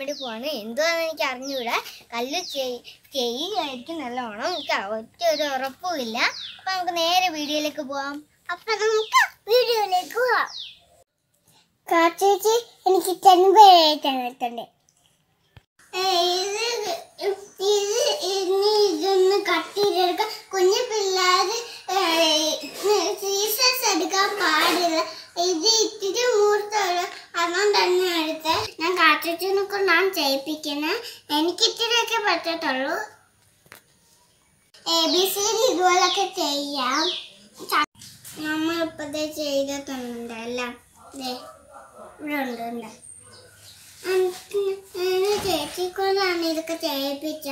വേണ്ടി പോവാണ് എന്തുവാന്ന് എനിക്ക് അറിഞ്ഞൂടാ കല്ല് ചെയ്- ചെയ്യുകയായിരിക്കും നല്ലോണം എനിക്ക് ഒറ്റ ഒരു ഉറപ്പുമില്ല അപ്പൊ നമുക്ക് നേരെ വീഡിയോയിലേക്ക് പോവാം അപ്പൊ നമുക്ക് വീഡിയോയിലേക്ക് പോവാം കാച്ചേച്ചി എനിക്ക് ചെമ്പഴ തന്നിട്ടുണ്ട് ഇതൊന്ന് കട്ട് ചെയ്തെടുക്കാം കുഞ്ഞു പിള്ളേര് സീസൺസ് എടുക്കാൻ പാടില്ല ഇത് ഇത്തിരി മൂർത്തുള്ളൂ അതുകൊണ്ട് തന്നെ എടുത്ത് ഞാൻ കാച്ചേച്ചിനെ കൊണ്ട് ഞാൻ ചെയ്യിപ്പിക്കുന്നത് എനിക്ക് ഇത്തിരിയൊക്കെ പറ്റത്തുള്ളൂ എ ബി സി ഇതുപോലൊക്കെ ചെയ്യാം നമ്മൾ ഇപ്പത്തെ ചെയ്തിട്ടുണ്ട് എല്ലാം ദേ, ഇവിടെ ഉണ്ട് ഉണ്ട് ചേച്ചി കൊണ്ടാണ് ഇതൊക്കെ ചെയ്യിപ്പിച്ച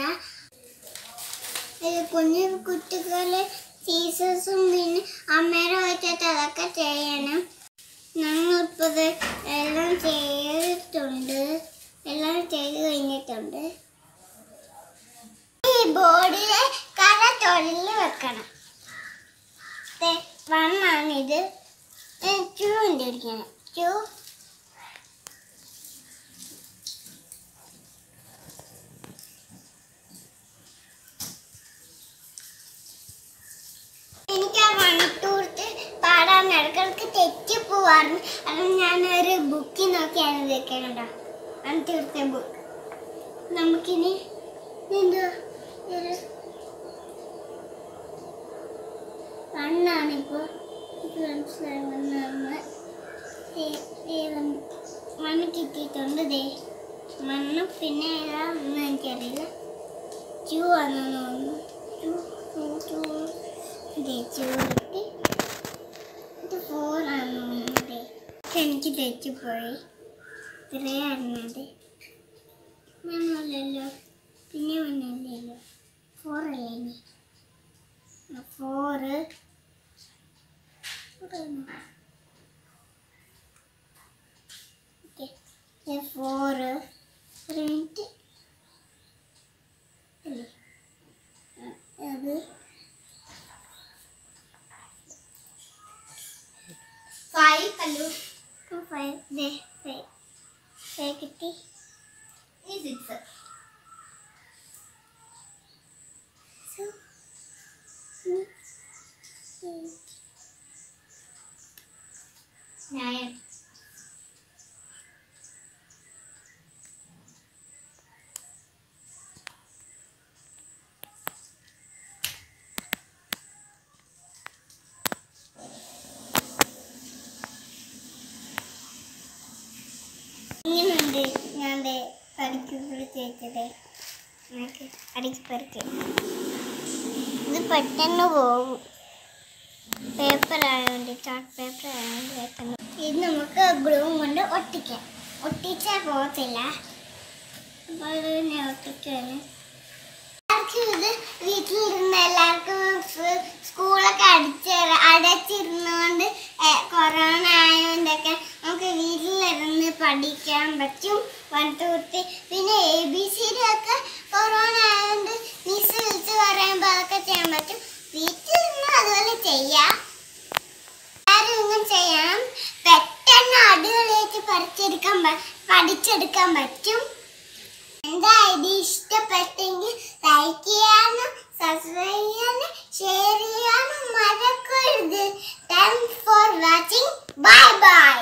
ഇത് കുഞ്ഞു കുട്ടികളെ ടീച്ചേഴ്സും പിന്നെ അമ്മേരെ വെച്ചിട്ട് അതൊക്കെ ചെയ്യണം ഞങ്ങളിപ്പത് എല്ലാം ചെയ്തിട്ടുണ്ട് എല്ലാം ചെയ്ത് കഴിഞ്ഞിട്ടുണ്ട് ഈ ബോർഡിലെ കര തൊഴിൽ വെക്കണം ദേ, വണ്ണാണിത് ടൂ ഉണ്ട് ഇരിക്കണം ടൂ എനിക്ക് ആ മണിക്കൂർത്ത് പാടാൻ ഇടക്കിടക്ക് തെറ്റി പോവാറുണ്ട് അത് ഞാനൊരു ബുക്കിൽ നോക്കിയാണ് വെക്കണുണ്ടോ മണിക്കൂർത്തെ ബുക്ക് നമുക്കിനി എന്തോ ഒരു മണ്ണാണിപ്പോൾ മനസ്സിലായി മണ്ണാണ് മണ്ണ് കിട്ടിയിട്ടുണ്ട് ദേ മണ്ണ് പിന്നെ ഏതാ ഒന്നും എനിക്കറിയില്ല ചൂ ആണെന്ന് തോന്നുന്നു ചൂ ചൂ ചൂ ദേ ചൂ കിട്ടി ഇത് ഫോറാണെന്ന് തോന്നുന്നു ദേ എനിക്ക് തെറ്റിപ്പോയി ഇത്രയായിരുന്നത് മണ്ണല്ലല്ലോ പിന്നെ മണ്ണല്ലല്ലോ ഫോറല്ലേ ഇനി ഫോറ് ഫോറ് ഒരു മിനിറ്റ് അല്ലേ അത് ഫൈവ് കല്ലു ഫൈവ് ദേ ഫൈവ് ഫൈവ് കിട്ടി ഈ സിക്സ് നയൻ ഇങ്ങനുണ്ട് ഞാൻ ദേ അടുക്കി തേച്ചതേ എനിക്ക് അടുക്കി പറിക്ക് ഇത് പെട്ടെന്ന് പോകും പേപ്പർ ആയതുകൊണ്ട് ചാർട്ട് പേപ്പർ ആയതുകൊണ്ട് പെട്ടെന്ന് ഇത് നമുക്ക് ഗ്ലൂ കൊണ്ട് ഒട്ടിക്കാം ഒട്ടിച്ചാൽ പോകത്തില്ല അപ്പോൾ ഇത് പിന്നെ ഒട്ടിക്കുകയാണ് എല്ലാവർക്കും ഇത് വീട്ടിലിരുന്ന് എല്ലാവർക്കും സ് സ്കൂളൊക്കെ അടിച്ച് അടച്ചിരുന്നുകൊണ്ട് എ- കൊറോണ ആയതുകൊണ്ടൊക്കെ നമുക്ക് വീട്ടിലിരുന്ന് പഠിക്കാൻ പറ്റും വൺ ടു ത്രീ പിന്നെ എ ബി സി ഡി ഒക്കെ കൊറോണ ആയതുകൊണ്ട് മിസ് വിളിച്ച് പറയുമ്പോൾ അതൊക്കെ ചെയ്യാൻ പറ്റും വീട്ടിലിരുന്ന് അതുപോലെ ചെയ്യാം എല്ലാവരും ഇങ്ങനെ ചെയ്യണം പെട്ടെന്ന് അടിപൊളിയായിട്ട് പഠിച്ചെടുക്കാൻ പ- പഠിച്ചെടുക്കാൻ പറ്റും എന്താ ഇത് ഇഷ്ടപ്പെട്ടെങ്കിൽ ലൈക്ക് ചെയ്യാനും സബ്സ്ക്രൈബ് ചെയ്യാനും ഷെയർ ചെയ്യാനും മറക്കരുത് thanks for watching bye by